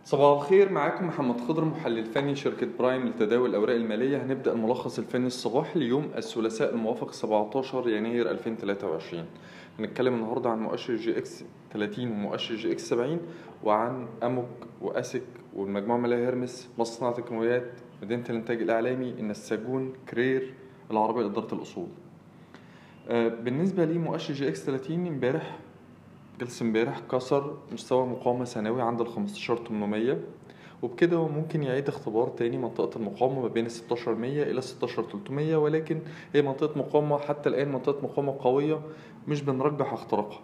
صباح الخير معاكم محمد خضر محلل فني شركة برايم لتداول الأوراق المالية هنبدأ الملخص الفني الصباحي ليوم الثلاثاء الموافق 17 يناير 2023 هنتكلم النهاردة عن مؤشر جي اكس 30 ومؤشر جي اكس 70 وعن أموك وأسك والمجموعة المالية هيرمس مصنع الكيماويات مدينة الإنتاج الإعلامي النساجون كرير العربية لإدارة الأصول آه، بالنسبة لمؤشر جي اكس 30 امبارح جلسة امبارح كسر مستوى مقاومة سنوي عند ال 15800 وبكده هو ممكن يعيد اختبار تاني منطقة المقاومة ما بين ال 16100 إلى 16300 ولكن هي منطقة مقاومة حتى الآن منطقة مقاومة قوية مش بنرجح اختراقها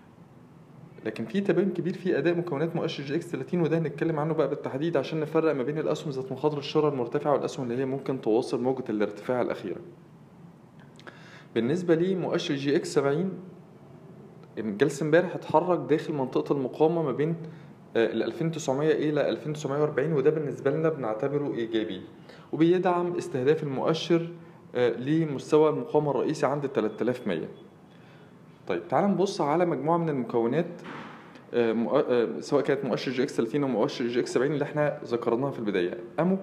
لكن في تباين كبير في اداء مكونات مؤشر جي اكس 30 وده هنتكلم عنه بقى بالتحديد عشان نفرق ما بين الاسهم ذات مخاطر الشراء المرتفعه والاسهم اللي هي ممكن تواصل موجه الارتفاع الاخيره بالنسبه لمؤشر جي اكس 70 الجلسه امبارح اتحرك داخل منطقه المقاومه ما بين ال 2900 الى 2940 وده بالنسبه لنا بنعتبره ايجابي وبيدعم استهداف المؤشر آه، لمستوى المقاومه الرئيسي عند 3100 طيب تعال نبص على مجموعه من المكونات آه، مؤ- آه، سواء كانت مؤشر جي اكس 30 او مؤشر جي اكس 70 اللي احنا ذكرناها في البدايه اموك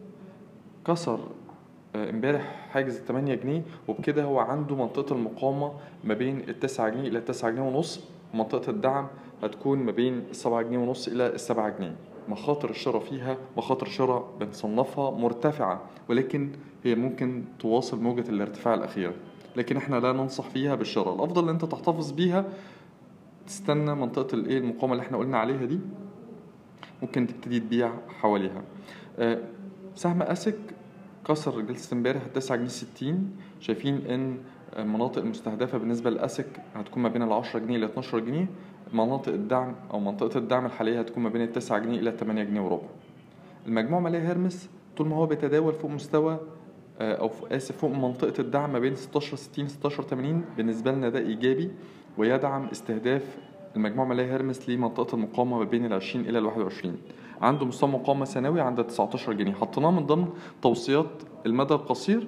كسر آه، امبارح حاجز 8 جنيه وبكده هو عنده منطقة المقاومة ما بين ال 9 جنيه إلى 9 جنيه ونص ومنطقة الدعم هتكون ما بين ال 7 جنيه ونص إلى ال 7 جنيه مخاطر الشراء فيها مخاطر شراء بنصنفها مرتفعة ولكن هي ممكن تواصل موجة الارتفاع الأخيرة لكن احنا لا ننصح فيها بالشراء الأفضل إن أنت تحتفظ بيها تستنى منطقة الإيه المقاومة اللي احنا قلنا عليها دي ممكن تبتدي تبيع حواليها آه، سهم أسك كسر جلسة امبارح 9 جنيه 60 شايفين ان المناطق المستهدفة بالنسبة للأسك هتكون ما بين ال 10 جنيه إلى 12 جنيه مناطق الدعم أو منطقة الدعم الحالية هتكون ما بين ال 9 جنيه إلى 8 جنيه وربع المجموع مالية هيرمس طول ما هو بيتداول فوق مستوى آه، أو ف- آسف فوق منطقة الدعم ما بين 16 60 16 80 بالنسبة لنا ده إيجابي ويدعم استهداف المجموع مالية هيرمس لمنطقة المقاومة ما بين ال 20 إلى ال 21 عنده مستوى مقاومة سنوي عند 19 جنيه حطيناه من ضمن توصيات المدى القصير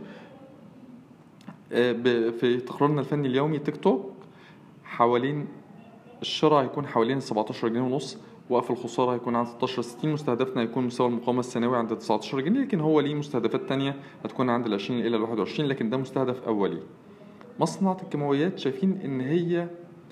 آه، ب- في تقريرنا الفني اليومي تيك توك حوالين الشراء هيكون حوالين 17 جنيه ونص وقف الخسارة هيكون عند 16 60 مستهدفنا هيكون مستوى المقاومة السنوي عند 19 جنيه لكن هو ليه مستهدفات تانية هتكون عند ال 20 إلى ال 21 لكن ده مستهدف أولي مصنع الكيماويات شايفين إن هي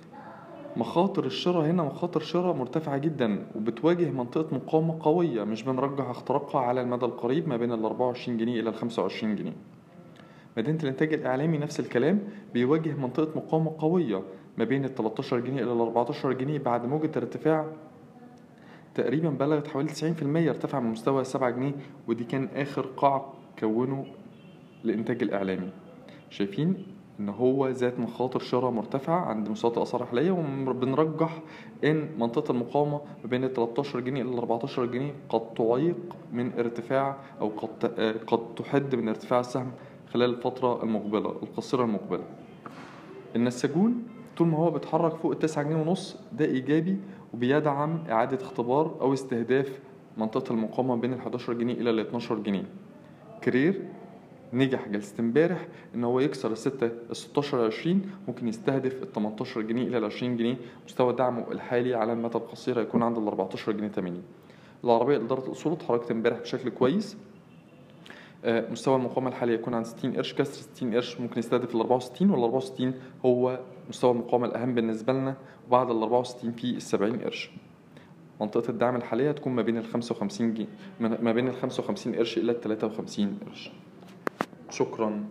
مخاطر الشراء هنا مخاطر شراء مرتفعة جدا وبتواجه منطقة مقاومة قوية مش بنرجح اختراقها على المدى القريب ما بين ال 24 جنيه إلى ال 25 جنيه مدينة الإنتاج الإعلامي نفس الكلام بيواجه منطقة مقاومة قوية ما بين ال 13 جنيه إلى ال 14 جنيه بعد موجة ارتفاع تقريبا بلغت حوالي 90% ارتفع من مستوى 7 جنيه ودي كان آخر قاع كونه الإنتاج الإعلامي شايفين ان هو ذات مخاطر شراء مرتفعة عند مستويات الاسعار الحالية وبنرجح ان منطقة المقاومة ما بين ال 13 جنيه الى ال 14 جنيه قد تعيق من ارتفاع او قد آه، قد تحد من ارتفاع السهم خلال الفترة المقبلة القصيرة المقبلة النساجون طول ما هو بيتحرك فوق التسعة جنيه ونص ده إيجابي وبيدعم إعادة اختبار أو استهداف منطقة المقاومة بين ال 11 جنيه إلى ال 12 جنيه كرير نجح جلسة امبارح ان هو يكسر الستة ال 16 20 ممكن يستهدف ال 18 جنيه الى ال 20 جنيه مستوى دعمه الحالي على المدى القصير هيكون عند ال 14 جنيه 80 العربية لإدارة الأصول اتحركت امبارح بشكل كويس آه، مستوى المقاومة الحالي يكون عند 60 قرش كسر 60 قرش ممكن يستهدف ال 64 وال 64 هو مستوى المقاومة الأهم بالنسبة لنا وبعد ال 64 في ال 70 قرش منطقة الدعم الحالية هتكون ما بين ال 55 جنيه ما بين ال 55 قرش إلى ال 53 قرش شكرا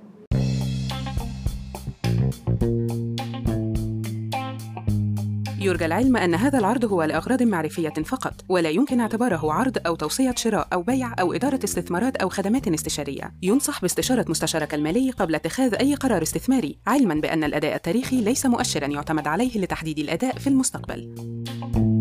يرجى العلم أن هذا العرض هو لأغراض معرفية فقط، ولا يمكن اعتباره عرض أو توصية شراء أو بيع أو إدارة استثمارات أو خدمات استشارية. ينصح باستشارة مستشارك المالي قبل اتخاذ أي قرار استثماري، علماً بأن الأداء التاريخي ليس مؤشراً يعتمد عليه لتحديد الأداء في المستقبل.